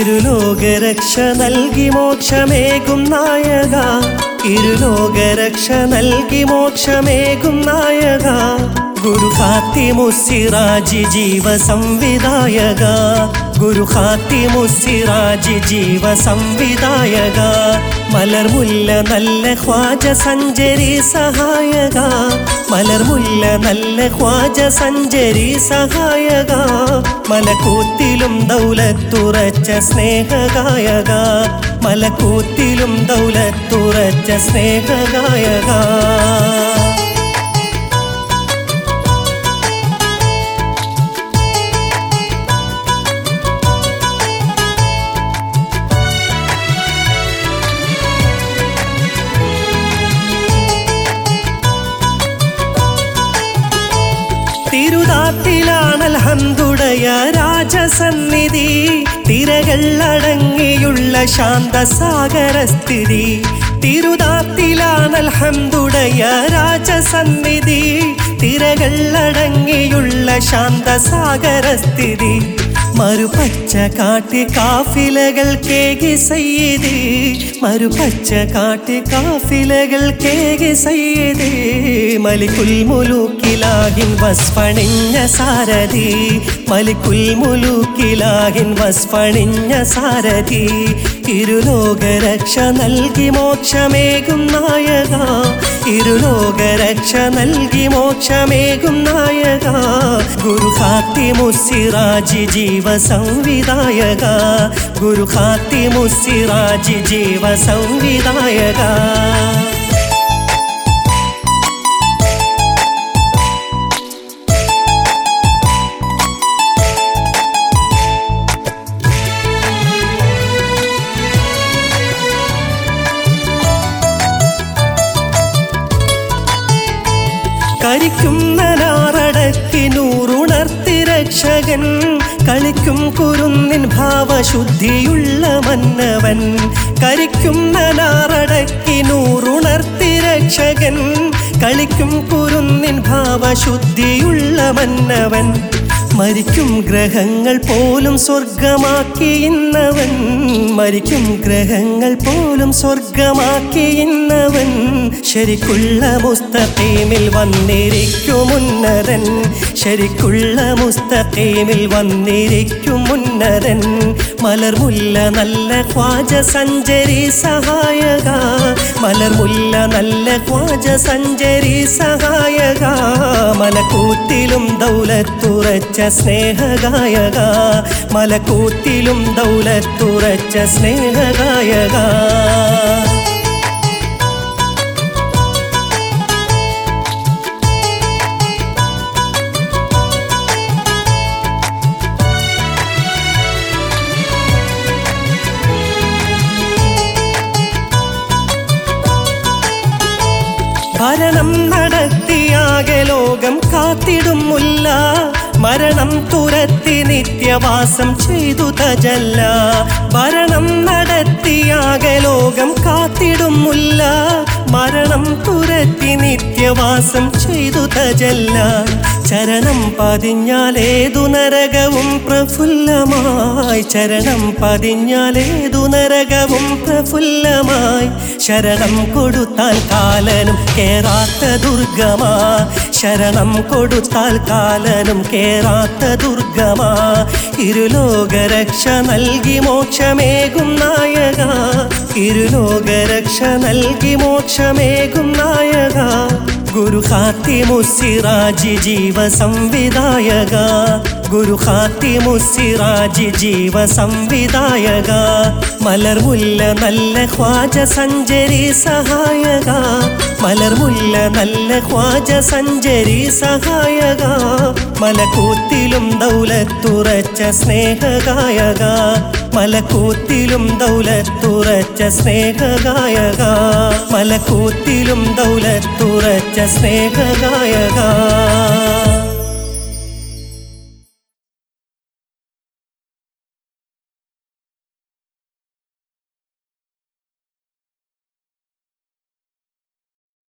ഇരുലോകരക്ഷ നൽകി മോക്ഷമേകും നായക ഇരുലോകരക്ഷ നൽകി മോക്ഷമേകും നായക ഗുരു ഖാത്തിമുസിറാജി ജീവ സംവിധായക ഗുരു ഖാത്തിമുസിറാജി ജീവ സംവിധായക മലർമുല്ല നല്ല ഖ്വാജ സഞ്ചരി സഹായക മലർമുല്ല നല്ല ഖ്വാജ സഞ്ചരി സഹായക മലക്കൂത്തിലും ദൗലത്തുറച്ച സ്നേഹഗായക മലക്കൂത്തിലും ദൗലത്തുറച്ച സ്നേഹഗായക തിരുതാത്തിലാണൽ ഹന്തുടയ രാജസന്നിധി തിരകൾ അടങ്ങിയുള്ള ശാന്തസാഗരസ്ഥിതി തിരുതാത്തിലാണൽ ഹന്തുടയ രാജസന്നിധി തിരകൾ അടങ്ങിയുള്ള ശാന്തസാഗരസ്ഥിതി മറുപച്ച കാട്ടി കാഫിലകൾ കേകി സയ്യിദി മറുപച്ച കാട്ടി കാഫിലകൾ കേകി സയ്യിദി മലിക്കുൽ മുലൂക്കിലാഹിൻ വസ്ഫണിഞ്ഞ സാരഥി മലിക്കുൽ മുലൂക്കിലാഹിൻ വസ്ഫണിഞ്ഞ സാരഥി ഇരുലോകരക്ഷ നൽകി മോക്ഷമേകും നായക ഇരുലോകരക്ഷ നൽകി മോക്ഷമേകും നായക ഗുരു ഖാത്തിമുസിറാജി ജീവ സംവിധായക ഗുരു ഖാത്തിമുസിറാജി ജീവ സംവിധായക കരിക്കുന്ന നാറടക്കി നൂറുണർത്തി രക്ഷകൻ കളിക്കും കുരുന്നിൻ ഭാവശുദ്ധിയുള്ള മന്നവൻ കരിക്കുന്ന നാറടക്കി നൂറുണർത്തി രക്ഷകൻ കളിക്കും കുരുന്നിൻ ഭാവശുദ്ധിയുള്ള മന്നവൻ മരിക്കും ഗ്രഹങ്ങൾ പോലും സ്വർഗമാക്കി ഇന്നവൻ മരിക്കും ഗ്രഹങ്ങൾ പോലും സ്വർഗമാക്കി ഇന്നവൻ ശരിക്കുള്ള മുസ്തഖീമിൽ വന്നിരിക്കും മുന്നരൻ ശരിക്കുള്ള മുസ്തഖീമിൽ വന്നിരിക്കും മുന്നരൻ മലർമുല്ല നല്ല ഖ്വാജ സഞ്ചരി സഹായക മലർമുല്ല നല്ല ഖ്വാജ സഞ്ചരി സഹായക മലക്കൂത്തിലും ദൗലത്തുറച്ച സ്നേഹഗായക മലക്കൂത്തിലും ദൗലത്തുറച്ച സ്നേഹഗായക ഭരണം നടത്തിയാകെ ലോകം കാത്തിടും മുല്ല മരണം തുരത്തി നിത്യവാസം ചെയ്തു തജല്ല ഭരണം നടത്തിയാകെ ലോകം കാത്തിടും മുല്ല മരണം തുരത്തി നിത്യവാസം ചെയ്തു തജല്ല ചരണം പതിഞ്ഞാലേതു നരകവും പ്രഫുല്ലമായി ചരണം പതിഞ്ഞാലേതു നരകവും പ്രഫുല്ലമായി ശരണം കൊടുത്താൽ കാലനും കേറാത്ത ദുർഗമാ ശരണം കൊടുത്താൽ കാലനും കേറാത്ത ദുർഗമാ ഇരുലോകരക്ഷ നൽകി മോക്ഷമേകും നായക ഇരുലോകരക്ഷ നൽകി മോക്ഷമേകും നായക ഗുരു ഖാത്തിമുസിറാജി ജീവ സംവിധായക ഗുരു ഖാത്തിമുസിറാജി ജീവ സംവിധായക മലർമുല്ല നല്ല ഖ്വാജ സഞ്ചരി സഹായക മലർമുല്ല നല്ല ഖ്വാജ സഞ്ചരി സഹായക മലക്കൂത്തിലും ദൗലത്തുറച്ച സ്നേഹഗായക മലക്കൂത്തിലും ദൗലത്തുറച്ച സ്നേഹഗായക മലക്കൂത്തിലും ദൗലത്തുറച്ച സ്നേഹഗായക